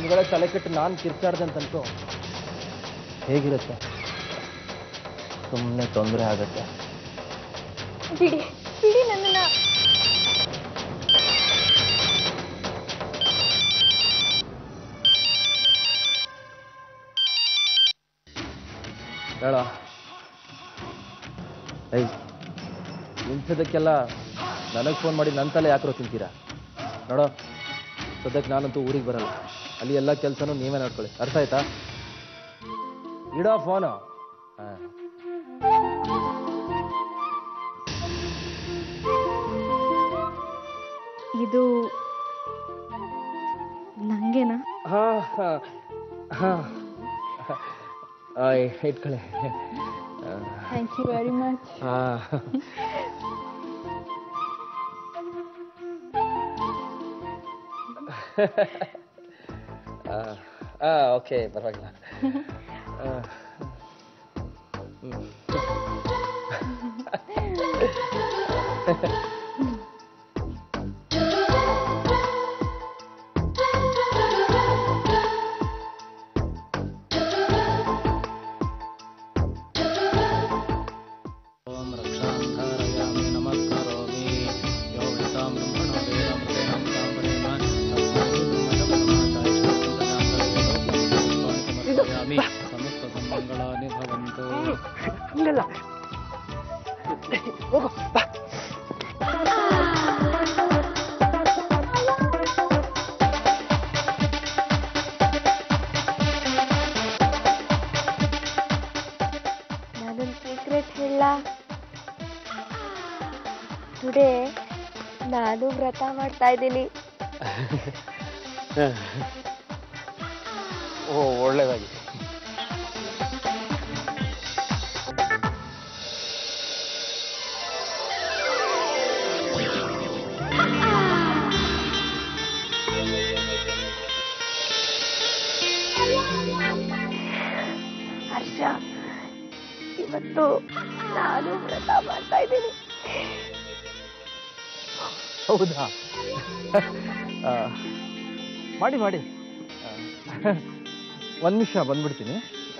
ವೇಳೆ ತಲೆ ಕೆಟ್ಟು ನಾನು ಕಿರ್ಚಾಡ್ದೆ ಅಂತ ಅನ್ಕೋ ಹೇಗಿರುತ್ತೆ ಸುಮ್ಮನೆ ತೊಂದರೆ ಆಗತ್ತೆ ಬಿಡಿ ಬಿಡಿ ನನ್ನನ್ನ ಹೇಳ ಏಯ್ ಇಂಥದಕ್ಕೆಲ್ಲ ನನಗೆ ಫೋನ್ ಮಾಡಿ ನನ್ನ ತಲೆ ಯಾಕ್ರೋ ತಿಂತೀರಾ ನೋಡೋ ಸದ್ಯಕ್ಕೆ ನಾನಂತೂ ಊರಿಗೆ ಬರಲ್ಲ ಅಲ್ಲಿ ಎಲ್ಲ ಕೆಲಸನೂ ನೀವೇ ನೋಡ್ಕೊಳ್ಳಿ ಅರ್ಥ ಆಯ್ತಾ ಇಡೋ ಫೋನು ಹಾಂ ಇದು ನಂಗೆನಾ ಹಾ ಹಾ ಹಾ ಆಯ್, ಇಟ್ಕೊಳ್ಳಿ ಥ್ಯಾಂಕ್ ಯು ವೆರಿ ಮಚ್ ಹಾ ಆ ಓಕೆ ಪರವಾಗಿಲ್ಲ ಆ, ಹ್ಮ್. ಓಂ ರಕ್ಷಾಂಧಾರಯಾಮಿ ನಮಸ್ಕರೋಮಿ ಯೋ ವೇದಾಂ ಬ್ರಹ್ಮಣೋ ವೇದಾಮೃತೇನ ತಾಂಬರೇಣ ಸಮಸ್ತ ಸನ್ಮಂಗಳಾನಿ ಭವಂತು ನಾನೊಂದು ಸೀಕ್ರೆಟ್ ಹೇಳ ಟುಡೇ ನಾನು ವ್ರತ ಮಾಡ್ತಾ ಇದ್ದೀನಿ ಓ ಒಳ್ಳೇದಾಗಿ ಹರ್ಷ ಇವತ್ತು ನಾನು ವ್ರತ ಮಾಡ್ತಾ ಇದ್ದೀನಿ ಹೌದಾ ಆ, ಮಾಡಿ ಮಾಡಿ ಒಂದು ನಿಮಿಷ ಬಂದ್ಬಿಡ್ತೀನಿ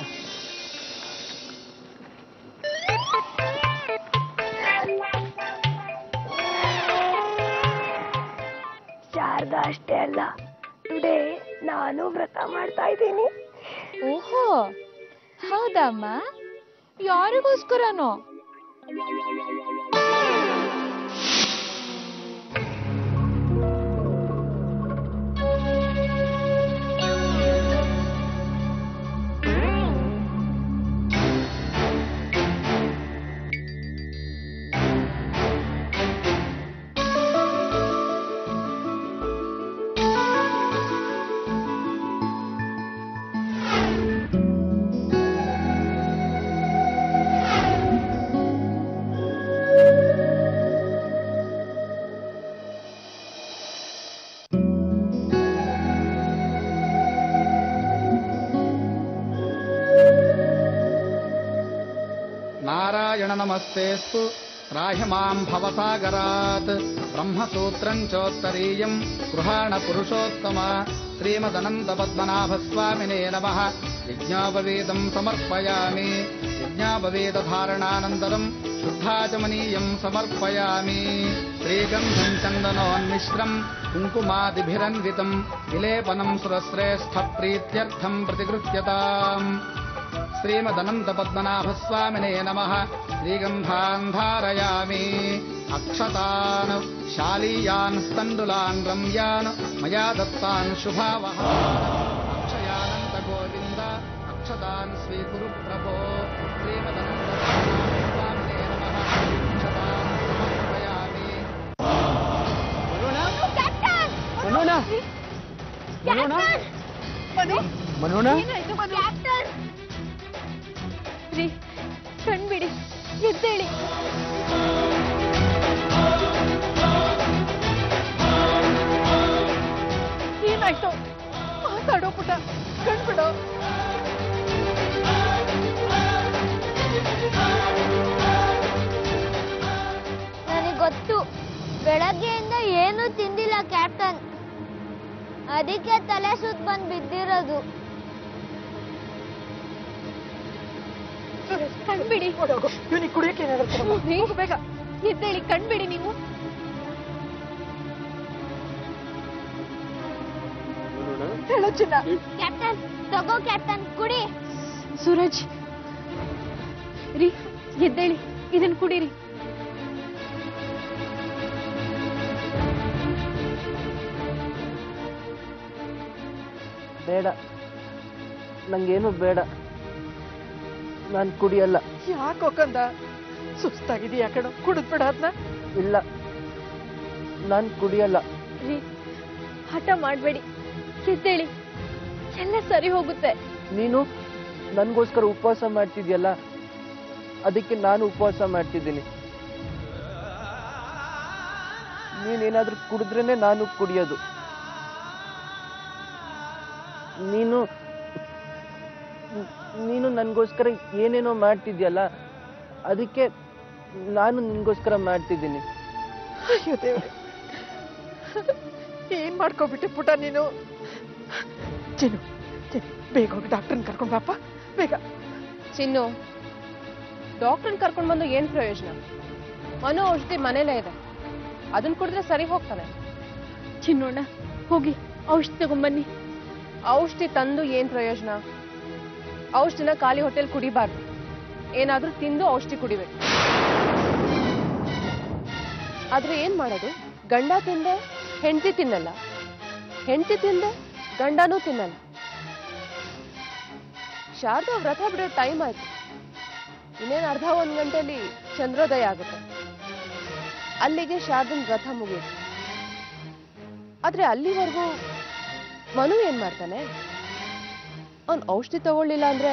ಶಾರದಾ ಅಷ್ಟೇ ಅಲ್ಲ ಟುಡೇ ನಾನು ವ್ರತ ಮಾಡ್ತಾ ಇದ್ದೀನಿ ಓಹೋ ಹೌದಮ್ಮ ಯಾರಿಗೋಸ್ಕರನೋ ನಾರಾಯಣ ನಮಸ್ತೆಸ್ತು ರಾಹ್ಯ ಮಾಂ ಭವಸಾಗರಾತ್ ಬ್ರಹ್ಮಸೂತ್ರಂ ಚೋತ್ತರೀಯಂ ಗೃಹಾಣ ಪುರುಷೋತ್ತಮ ಶ್ರೀಮದನಂತ ಪದ್ಮನಾಭ ಸ್ವಾಮಿನೇ ನಮಃ ಯಜ್ಞಾಪವೇದಂ ಸಮರ್ಪಯಾಮಿ ಯಜ್ಞಾಪವೇದ ಧಾರಣಾನಂತರಂ ಶುದ್ಧಾಚಮನೀಯಂ ಸಮರ್ಪಯಾಮಿ ಶ್ರೀಗಂಧಂ ಚಂದನೋನ್ಮಿಶ್ರಂ ಕುಂಕುಮಾದಿಭಿರನ್ವಿತಂ ವಿಲೇಪನಂ ಸುರಶ್ರೇಷ್ಠ ಪ್ರೀತ್ಯರ್ಥಂ प्रतिगृह्यताम् श्रीमदनन्तपद्मनाभस्वामिने नमः श्रीगन्धान् धारयामि अक्षतान् शालीयान् स्तण्डुलान् रम्यान् मया दत्तान् शुभावः अक्षयानन्तगोविन्द अक्षतान् स्वीकुरु प्रभो श्रीमदनन्तपद्मनाभस्वामिने नमः अक्षतान् समर्पयामि ಮನೋಣ ಮನೋಣ ಮನೋಣ ರೀ ಕಣ್ಬಿಡಿ ಎದ್ದೇಳಿ ಏನಾಯ್ತು ಮಾತಾಡೋ ಪುಟ ಕಣ್ಬಿಡೋ ನನಗೆ ಗೊತ್ತು ಬೆಳಗ್ಗೆಯಿಂದ ಏನೂ ತಿಂದಿಲ್ಲ ಕ್ಯಾಪ್ಟನ್ ಅದಕ್ಕೆ ತಲೆ ಸುತ್ತ ಬಂದ್ ಬಿದ್ದಿರೋದು ಕಣ್ಬಿಡಿ ಇವನಿಗೆ ಕುಡಿಯಕ್ಕೆ ಏನಾದ್ರು ರೀ, ಬೇಗ ಎದ್ದೇಳಿ ಕಣ್ಬಿಡಿ ನೀವು ಹೇಳೋ ಚಿನ್ನ ಕ್ಯಾಪ್ಟನ್ ತಗೋ ಕ್ಯಾಪ್ಟನ್ ಕುಡಿ ಸೂರಜ್ ರೀ ಎದ್ದೇಳಿ ಇದನ್ ಕುಡೀರಿ ಬೇಡ ನಂಗೇನು ಬೇಡ ನಾನು ಕುಡಿಯಲ್ಲ ಯಾಕೋ ಕಂದ ಸುಸ್ತಾಗಿದೀಯ ಕಣೋ ಕುಡಿದ್ಬಿಡ ಅದನ್ನ ಇಲ್ಲ ನಾನು ಕುಡಿಯಲ್ಲ ರೀ ಹಠ ಮಾಡ್ಬೇಡಿ ಎದ್ದೇಳಿ ಎಲ್ಲ ಸರಿ ಹೋಗುತ್ತೆ ನೀನು ನನಗೋಸ್ಕರ ಉಪವಾಸ ಮಾಡ್ತಿದ್ಯಲ್ಲ ಅದಕ್ಕೆ ನಾನು ಉಪವಾಸ ಮಾಡ್ತಿದ್ದೀನಿ ನೀನೇನಾದ್ರೂ ಕುಡಿದ್ರೇನೆ ನಾನು ಕುಡಿಯೋದು ನೀನು ನೀನು ನನಗೋಸ್ಕರ ಏನೇನೋ ಮಾಡ್ತಿದ್ಯಲ್ಲ ಅದಕ್ಕೆ ನಾನು ನಿನ್ಗೋಸ್ಕರ ಮಾಡ್ತಿದ್ದೀನಿ ಅಯ್ಯೋ ದೇವ್ರೆ ಏನ್ ಮಾಡ್ಕೊಬಿಟ್ಟೆ ಪುಟ ನೀನು ಚಿನ್ನು ಚಿನ್ನು ಬೇಗ ಹೋಗಿ ಡಾಕ್ಟರ್ನ ಕರ್ಕೊಂಡ್ ಬಾಪ ಬೇಗ ಚಿನ್ನು ಡಾಕ್ಟರ್ನ ಕರ್ಕೊಂಡು ಬಂದು ಏನ್ ಪ್ರಯೋಜನ ಮನೋ ಔಷಧಿ ಮನೇಲೇ ಇದೆ ಅದನ್ನ ಕುಡಿದ್ರೆ ಸರಿ ಹೋಗ್ತಾನೆ ಚಿನ್ನೋಣ ಹೋಗಿ ಔಷಧಿ ತಗೊಂಬನ್ನಿ ಔಷಧಿ ತಂದು ಏನ್ ಪ್ರಯೋಜನ ಔಷಧಿನ ಖಾಲಿ ಹೊಟ್ಟೆಲ್ ಕುಡಿಬಾರ್ದು ಏನಾದ್ರೂ ತಿಂದು ಔಷಧಿ ಕುಡಿಬೇಕು ಆದ್ರೆ ಏನ್ ಮಾಡೋದು ಗಂಡ ತಿಂದೆ ಹೆಂಡತಿ ತಿನ್ನಲ್ಲ ಹೆಂಡತಿ ತಿಂದೆ ಗಂಡನೂ ತಿನ್ನಲ್ಲ ಶಾರದಾ ವ್ರತ ಬಿಡೋ ಟೈಮ್ ಆಯ್ತು ಇನ್ನೇನು ಅರ್ಧ ಒಂದ್ ಗಂಟೆಲಿ ಚಂದ್ರೋದಯ ಆಗುತ್ತೆ ಅಲ್ಲಿಗೆ ಶಾರದನ್ ವ್ರತ ಮುಗಿಯುತ್ತೆ ಆದ್ರೆ ಅಲ್ಲಿವರೆಗೂ ಮನು ಏನ್ ಮಾಡ್ತಾನೆ ಅವ್ನ್ ಔಷಧಿ ತಗೊಳ್ಳಿಲ್ಲ ಅಂದ್ರೆ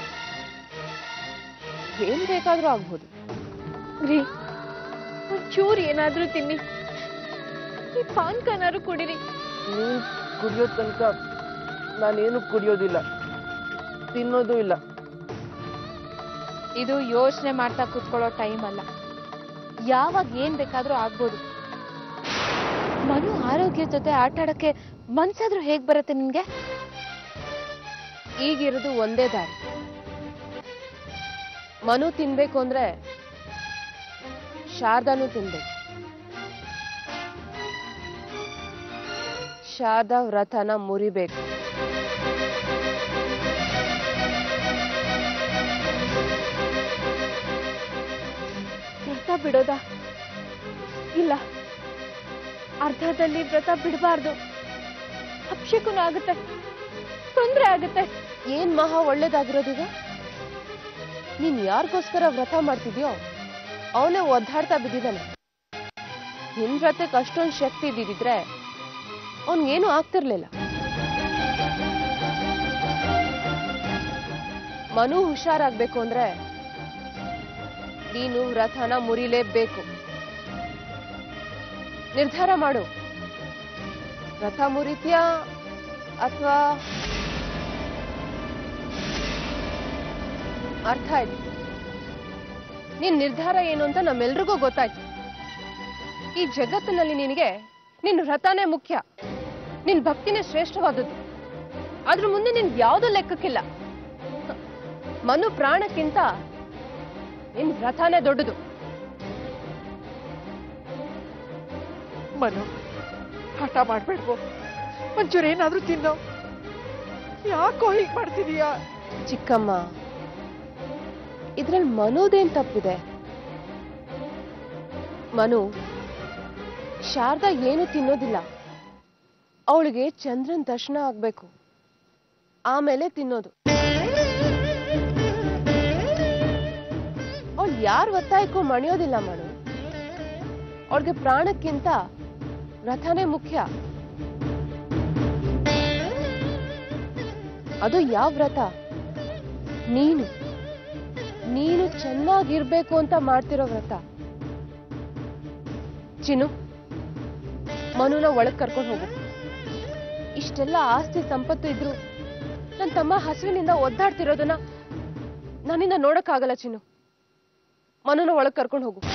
ಏನ್ ಬೇಕಾದ್ರೂ ಆಗ್ಬೋದು ರೀ ಒಂಚೂರು ಏನಾದ್ರೂ ತಿನ್ನಿ ಈ ಪಾನ್ಕನಾರು ಕುಡಿರಿ ನೀನ್ ಕುಡಿಯೋ ತನಕ ನಾನೇನು ಕುಡಿಯೋದಿಲ್ಲ ತಿನ್ನೋದು ಇಲ್ಲ ಇದು ಯೋಚನೆ ಮಾಡ್ತಾ ಕೂತ್ಕೊಳ್ಳೋ ಟೈಮ್ ಅಲ್ಲ ಯಾವಾಗ ಏನ್ ಬೇಕಾದ್ರೂ ಆಗ್ಬೋದು ಮನು ಆರೋಗ್ಯ ಜೊತೆ ಆಟ ಆಡಕ್ಕೆ ಮನ್ಸಾದ್ರೂ ಹೇಗ್ ಬರುತ್ತೆ ನಿನ್ಗೆ ಈಗಿರೋದು ಒಂದೇ ದಾರಿ ಮನು ತಿನ್ಬೇಕು ಅಂದ್ರೆ ಶಾರದಾನು ತಿನ್ಬೇಕು ಶಾರದಾ ವ್ರತನ ಮುರಿಬೇಕು ವ್ರತ ಬಿಡೋದಾ ಇಲ್ಲ ಅರ್ಧದಲ್ಲಿ ವ್ರತ ಬಿಡಬಾರ್ದು ಅಪಶಕುನ ಆಗುತ್ತೆ ತೊಂದ್ರೆ ಆಗುತ್ತೆ ಏನ್ ಮಹಾ ಒಳ್ಳೇದಾಗಿರೋದೀಗ ನೀನ್ ಯಾರಿಗೋಸ್ಕರ ವ್ರತ ಮಾಡ್ತಿದ್ಯೋ ಅವನೇ ಒದ್ದಾಡ್ತಾ ಬಿದ್ದಿದ್ದಾನೆ ನಿನ್ ವ್ರತಕ್ಕೆ ಅಷ್ಟೊಂದ್ ಶಕ್ತಿ ಇದ್ದಿದ್ರೆ ಅವನ್ಗೇನು ಆಗ್ತಿರ್ಲಿಲ್ಲ ಮನು ಹುಷಾರಾಗ್ಬೇಕು ಅಂದ್ರೆ ನೀನು ವ್ರತನ ಮುರಿಲೇಬೇಕು ನಿರ್ಧಾರ ಮಾಡು ವ್ರತ ಮುರಿತ್ಯಾ ಅಥವಾ ಅರ್ಥ ಆಯ್ತು ನಿನ್ ನಿರ್ಧಾರ ಏನು ಅಂತ ನಮ್ಮೆಲ್ರಿಗೂ ಗೊತ್ತಾಯ್ತು ಈ ಜಗತ್ತಿನಲ್ಲಿ ನಿನಗೆ ನಿನ್ ವ್ರತನೇ ಮುಖ್ಯ ನಿನ್ ಭಕ್ತಿನೇ ಶ್ರೇಷ್ಠವಾದದ್ದು ಅದ್ರ ಮುಂದೆ ನಿನ್ ಯಾವ್ದು ಲೆಕ್ಕಕ್ಕಿಲ್ಲ ಮನು ಪ್ರಾಣಕ್ಕಿಂತ ನಿನ್ ವ್ರತನೇ ದೊಡ್ಡದು ಮನು ಹಠ ಮಾಡ್ಬೇಡ್ವೋ ಒಂಚೂರು ಏನಾದ್ರೂ ತಿನ್ನೋ ಯಾಕೋ ಹೀಗ್ ಮಾಡ್ತಿದೀಯಾ ಚಿಕ್ಕಮ್ಮ ಇದ್ರಲ್ಲಿ ಮನುದೇನ್ ತಪ್ಪಿದೆ ಮನು ಶಾರದಾ ಏನು ತಿನ್ನೋದಿಲ್ಲ ಅವಳಿಗೆ ಚಂದ್ರನ್ ದರ್ಶನ ಆಗ್ಬೇಕು ಆಮೇಲೆ ತಿನ್ನೋದು ಅವಳು ಯಾರ ಒತ್ತಾಯಕ್ಕೂ ಮಣಿಯೋದಿಲ್ಲ ಮನು ಅವಳಿಗೆ ಪ್ರಾಣಕ್ಕಿಂತ ವ್ರತನೇ ಮುಖ್ಯ ಅದು ಯಾವ ವ್ರತ ನೀನು ನೀನು ಚೆನ್ನಾಗಿರ್ಬೇಕು ಅಂತ ಮಾಡ್ತಿರೋ ವ್ರತ ಚಿನ್ನು ಮನುನ ಒಳಗ್ ಕರ್ಕೊಂಡು ಹೋಗು ಇಷ್ಟೆಲ್ಲ ಆಸ್ತಿ ಸಂಪತ್ತು ಇದ್ರು ನನ್ನ ತಮ್ಮ ಹಸುವಿನಿಂದ ಒದ್ದಾಡ್ತಿರೋದನ್ನ ನನ್ನಿಂದ ನೋಡಕ್ಕಾಗಲ್ಲ ಚಿನ್ನು ಮನುನ ಒಳಗ್ ಕರ್ಕೊಂಡು ಹೋಗು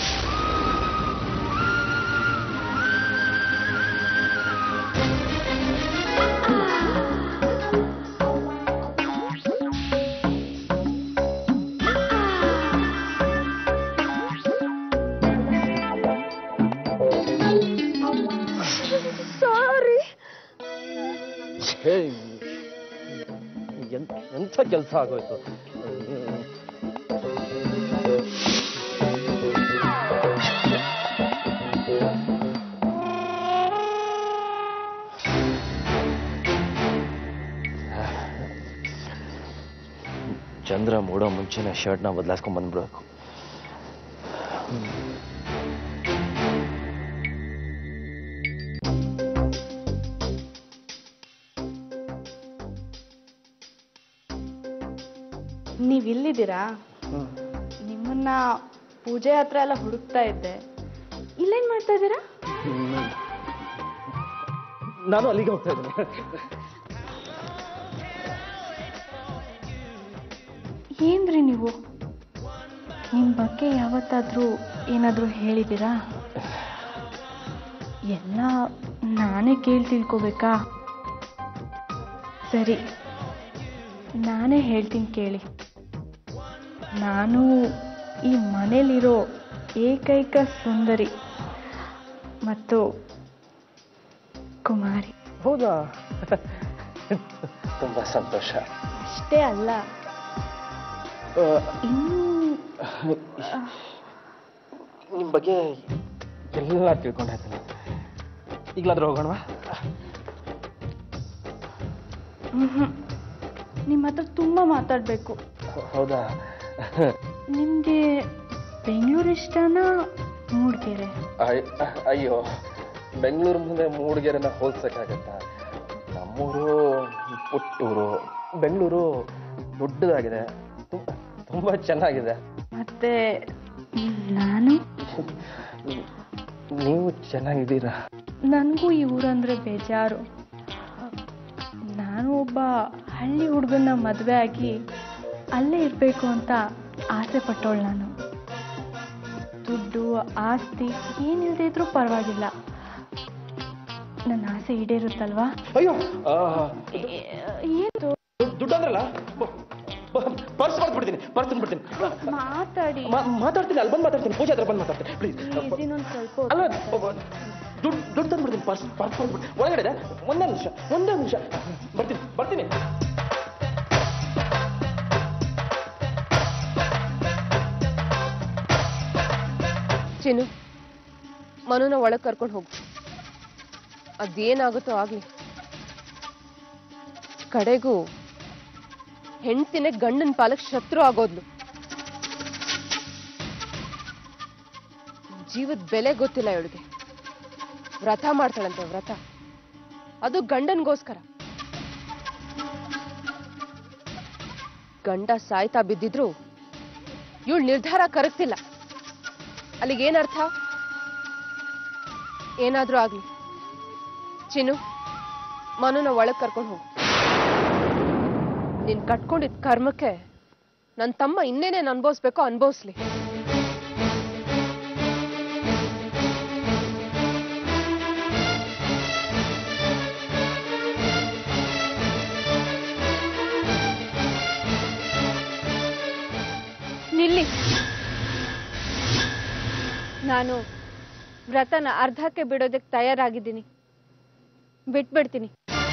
ಹೇ ಎಂತ ಎಂಥ ಕೆಲಸ ಆಗೋಯ್ತು ಚಂದ್ರ ಮೂಡೋ ಮುಂಚೆನೆ ಶರ್ಟ್ನ ಬದಲಾಯಿಸ್ಕೊಂಡ್ ಬಂದ್ಬಿಡ್ಬೇಕು ನೀವ್ ಇಲ್ಲಿದ್ದೀರಾ ನಿಮ್ಮನ್ನ ಪೂಜೆ ಹತ್ರ ಎಲ್ಲ ಹುಡುಕ್ತಾ ಇದ್ದೆ ಇಲ್ಲೇನ್ ಮಾಡ್ತಾ ಇದ್ದೀರಾ ನಾನು ಅಲ್ಲಿಗೆ ಹೋಗ್ತಾ ಇದ್ದೀನಿ ಏನ್ರಿ ನೀವು ನಿಮ್ ಬಗ್ಗೆ ಯಾವತ್ತಾದ್ರೂ ಏನಾದ್ರೂ ಹೇಳಿದ್ದೀರಾ ಎಲ್ಲ ನಾನೇ ಕೇಳಿ ತಿಳ್ಕೊಬೇಕಾ ಸರಿ ನಾನೇ ಹೇಳ್ತೀನಿ ಕೇಳಿ ನಾನು ಈ ಮನೇಲಿರೋ ಏಕೈಕ ಸುಂದರಿ ಮತ್ತು ಕುಮಾರಿ ಹೌದಾ ತುಂಬಾ ಸಂತೋಷ ಅಷ್ಟೇ ಅಲ್ಲ ಆ, ಇನ್ನೂ ನಿಮ್ ಬಗ್ಗೆ ಎಲ್ಲ ತಿಳ್ಕೊಂಡಾಯ್ತಾನೆ ಈಗಲಾದ್ರೂ ಹೋಗೋಣವಾ ಮ್ಹ್ಮ್. ನಿಮ್ಮ ಹತ್ರ ತುಂಬ ಮಾತಾಡಬೇಕು ಹೌದಾ ನಿಮಗೆ ಬೆಂಗಳೂರು ಇಷ್ಟನಾ ಮೂಡಿಗೆರೆ ಅಯ್- ಅಯ್ಯೋ ಬೆಂಗಳೂರು ಮುಂದೆ ಮೂಡಿಗೆರೆನ ಹೋಲ್ಸಕ್ಕಾಗತ್ತಾ ನಮ್ಮೂರು ಪುಟ್ಟೂರು ಬೆಂಗಳೂರು ದೊಡ್ಡದಾಗಿದೆ ತುಂಬ- ತುಂಬಾ ಚೆನ್ನಾಗಿದೆ ಮತ್ತೆ ನಾನು ನೀವು ಚೆನ್ನಾಗಿದ್ದೀರಾ ನನಗೂ ಈ ಊರಂದ್ರೆ ಬೇಜಾರು ನಾನು ಒಬ್ಬ ಹಳ್ಳಿ ಹುಡುಗನ ಮದುವೆ ಆಗಿ ಅಲ್ಲೇ ಇರಬೇಕು ಅಂತ ಆಸೆ ಪಟ್ಟವಳು ನಾನು ದುಡ್ಡು ಆಸ್ತಿ ಏನಿಲ್ಲದೆ ಇದ್ರೂ ಪರವಾಗಿಲ್ಲ ನನ್ನ ಆಸೆ ಈಡೇರುತ್ತಲ್ವಾ ಅಯ್ಯೋ ಆ, ಏ- ಏನು ದುಡ್ಡು ಅಂದ್ರಲ್ಲ ಪರ್ಸ್ ಮಾಡ್ಬಿಡ್ತೀನಿ ಪರ್ಸ್ ಬಿಡ್ತೀನಿ ಮಾತಾಡಿ ಮಾತಾಡ್ತೀನಿ ಅಲ್ಲಿ ಬಂದು ಮಾತಾಡ್ತೀನಿ ಪೂಜೆ ಹತ್ರ ಬಂದು ಮಾತಾಡ್ತೀನಿ ಪ್ಲೀಸ್ ಪ್ಲೀಸ್ ಇನ್ನೊಂದು ಸ್ವಲ್ಪ ಹೊತ್ತು. ಅಲ್ಲ ದುಡ್ಡು ದುಡ್ಡು ತಂದ್ಬಿಡ್ತೀನಿ ಪರ್ಸ್ ಪರ್ಸ್ ಬಂದ್ಬಿಟ್ಟು ಒಳಗಡೆ ಇದೆ ಒಂದೇ ನಿಮಿಷ ಒಂದೇ ನಿಮಿಷ ಬರ್ತೀನಿ ಬರ್ತೀನಿ ಚಿನ್ನು ಮನುನ ಒಳಗೆ ಕರ್ಕೊಂಡು ಹೋಗು ಅದೇನಾಗುತ್ತೋ ಆಗ್ಲಿ ಕಡೆಗೂ ಹೆಂಡ್ತಿನೇ ಗಂಡನ ಪಾಲಕ್ ಶತ್ರು ಆಗೋದ್ಲು ಜೀವದ ಬೆಲೆ ಗೊತ್ತಿಲ್ಲ ಇವಳಿಗೆ ವ್ರತ ಮಾಡ್ತಾಳಂತೆ ವ್ರತ ಅದು ಗಂಡನ್ಗೋಸ್ಕರ ಗಂಡ ಸಾಯ್ತಾ ಬಿದ್ದಿದ್ರು ಇವಳು ನಿರ್ಧಾರ ಕರಗ್ತಿಲ್ಲ ಅಲ್ಲಿಗೇನರ್ಥ ಏನಾದ್ರೂ ಆಗ್ಲಿ ಚಿನ್ನು ಮನುನ ಒಳಗ್ ಕರ್ಕೊಂಡು ಹೋಗು ನೀನ್ ಕಟ್ಕೊಂಡಿದ್ ಕರ್ಮಕ್ಕೆ ನನ್ ತಮ್ಮ ಇನ್ನೇನೇನ್ ಅನ್ಭವಿಸ್ಬೇಕೋ ಅನ್ಭವಿಸ್ಲಿ ನಿಲ್ಲಿ ನಾನು ವ್ರತನ ಅರ್ಧಕ್ಕೆ ಬಿಡೋದಕ್ಕೆ ತಯಾರಾಗಿದ್ದೀನಿ ಬಿಟ್ಬಿಡ್ತೀನಿ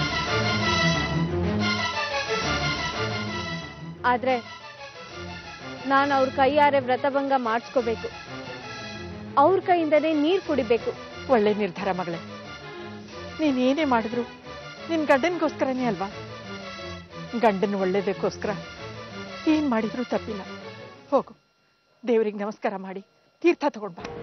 ಆದ್ರೆ ನಾನು ಅವ್ರ ಕೈಯಾರೆ ವ್ರತಭಂಗ ಮಾಡಿಸ್ಕೋಬೇಕು ಅವ್ರ ಕೈಯಿಂದನೇ ನೀರು ಕುಡಿಬೇಕು ಒಳ್ಳೆ ನಿರ್ಧಾರ ಮಗಳೇ ನೀನ್ ಏನೇ ಮಾಡಿದ್ರು ನಿನ್ ಗಂಡನಿಗೋಸ್ಕರನೇ ಅಲ್ವಾ ಗಂಡನ ಒಳ್ಳೇದಕ್ಕೋಸ್ಕರ ಏನ್ ಮಾಡಿದ್ರು ತಪ್ಪಿಲ್ಲ ಹೋಗು ದೇವರಿಗೆ ನಮಸ್ಕಾರ ಮಾಡಿ ತೀರ್ಥ ತಗೊಂಡ್ ಬಾ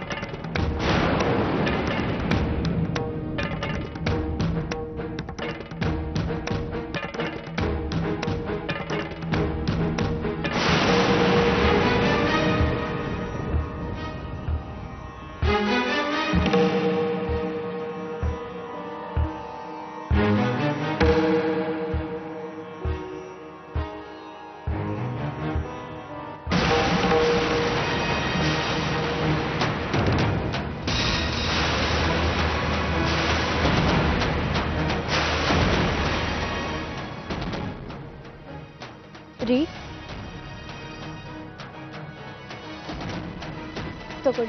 ರೀ ತಗೊಳ್ಳಿ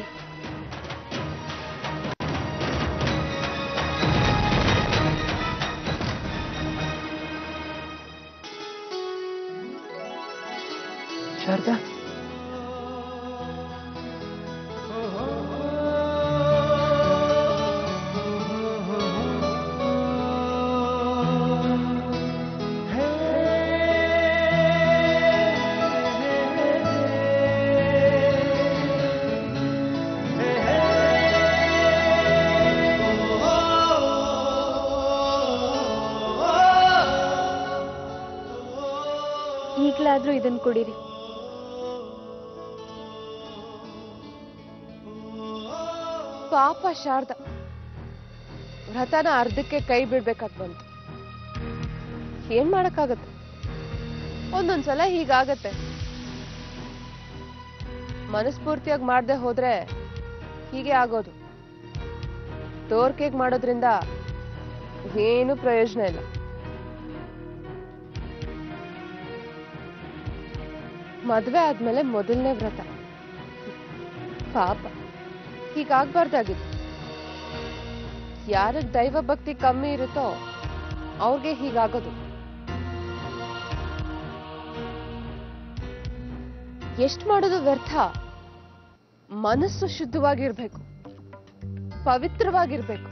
ಆದ್ರೂ ಇದನ್ನ ಕುಡೀರಿ ಪಾಪ ಶಾರದ ವ್ರತನ ಅರ್ಧಕ್ಕೆ ಕೈ ಬಿಡ್ಬೇಕಾದ್ ಬಂತು ಏನ್ ಮಾಡಕ್ಕಾಗತ್ತೆ ಒಂದೊಂದ್ಸಲ ಹೀಗಾಗತ್ತೆ ಮನಸ್ಫೂರ್ತಿಯಾಗಿ ಮಾಡದೆ ಹೋದ್ರೆ ಹೀಗೆ ಆಗೋದು ತೋರ್ಕೆಗ್ ಮಾಡೋದ್ರಿಂದ ಏನು ಪ್ರಯೋಜನ ಇಲ್ಲ ಮದ್ವೆ ಆದ್ಮೇಲೆ ಮೊದಲನೇ ವ್ರತ ಪಾಪ ಹೀಗಾಗ್ಬಾರ್ದಾಗಿತ್ತು ಯಾರಿಗ್ ದೈವ ಭಕ್ತಿ ಕಮ್ಮಿ ಇರುತ್ತೋ ಅವ್ರಿಗೆ ಹೀಗಾಗೋದು ಎಷ್ಟ್ ಮಾಡೋದು ವ್ಯರ್ಥ ಮನಸ್ಸು ಶುದ್ಧವಾಗಿರ್ಬೇಕು ಪವಿತ್ರವಾಗಿರ್ಬೇಕು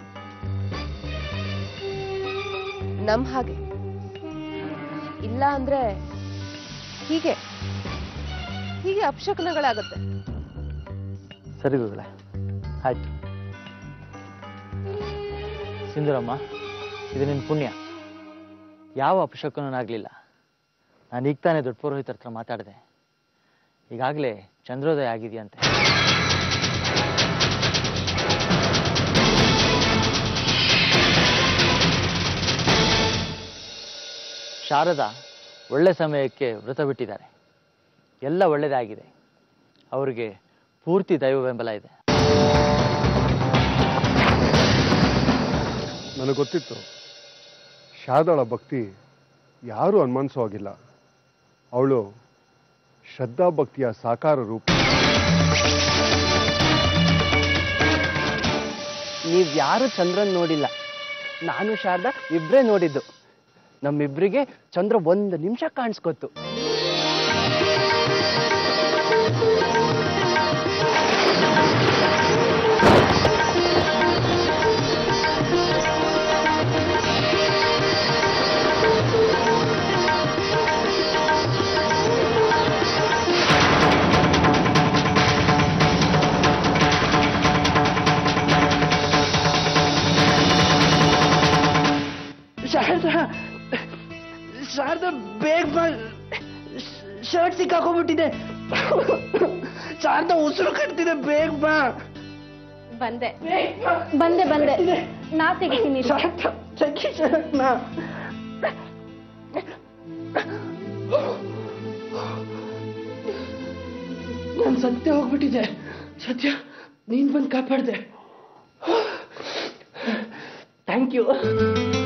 ನಮ್ ಹಾಗೆ ಇಲ್ಲ ಅಂದ್ರೆ ಹೀಗೆ ಹೀಗೆ ಅಪಶಕನಗಳಾಗತ್ತೆ ಸರಿ ಗುರುಗಳೇ ಆಯ್ತು ಸಿಂಧುರಮ್ಮ ಇದು ನಿನ್ನ ಪುಣ್ಯ ಯಾವ ಅಪಶಕನಾಗಲಿಲ್ಲ ನಾನು ಈಗ ತಾನೇ ದೊಡ್ಡ ಪುರೋಹಿತರ ಹತ್ರ ಮಾತಾಡಿದೆ ಈಗಾಗಲೇ ಚಂದ್ರೋದಯ ಆಗಿದೆಯಂತೆ ಶಾರದಾ ಒಳ್ಳೆ ಸಮಯಕ್ಕೆ ವ್ರತ ಬಿಟ್ಟಿದ್ದಾರೆ ಎಲ್ಲ ಒಳ್ಳೆಯದಾಗಿದೆ ಅವರಿಗೆ ಪೂರ್ತಿ ದೈವ ಬೆಂಬಲ ಇದೆ ನನಗೆ ಗೊತ್ತಿತ್ತು ಶಾರದಾಳ ಭಕ್ತಿ ಯಾರೂ ಅನುಮಾನಿಸೋ ಹಾಗಿಲ್ಲ ಅವಳು ಶ್ರದ್ಧಾಭಕ್ತಿಯ ಸಾಕಾರ ರೂಪ ನೀವ್ ಯಾರು ಚಂದ್ರನ್ ನೋಡಿಲ್ಲ ನಾನು ಶಾರದಾ ಇಬ್ರೇ ನೋಡಿದ್ದು ನಮ್ಮಿಬ್ರಿಗೆ ಚಂದ್ರ ಒಂದು ನಿಮಿಷ ಕಾಣಿಸ್ಕೊತ್ತು ಶಾರದಾ ಶಾರದಾ ಬೇಗ ಬಾ ಶರ್ಟ್ ಸಿಕ್ಕಾಕೊಂಡ್ಬಿಟ್ಟಿದೆ ಶಾರದಾ ಉಸಿರು ಕಟ್ತಿದೆ ಬೇಗ ಬಾ ಬಂದೆ ಬಂದೆ ಬಂದೆ ನಾ ತೆಗಿತೀನಿ ಶಾರದಾ ತೆಗಿ ಶರ್ಟ್ನ ನಾನು ಸತ್ಯ ಹೋಗ್ಬಿಟ್ಟಿದೆ ಸತ್ಯ ನೀನ್ ಬಂದು ಕಾಪಾಡ್ದೆ ಥ್ಯಾಂಕ್ ಯು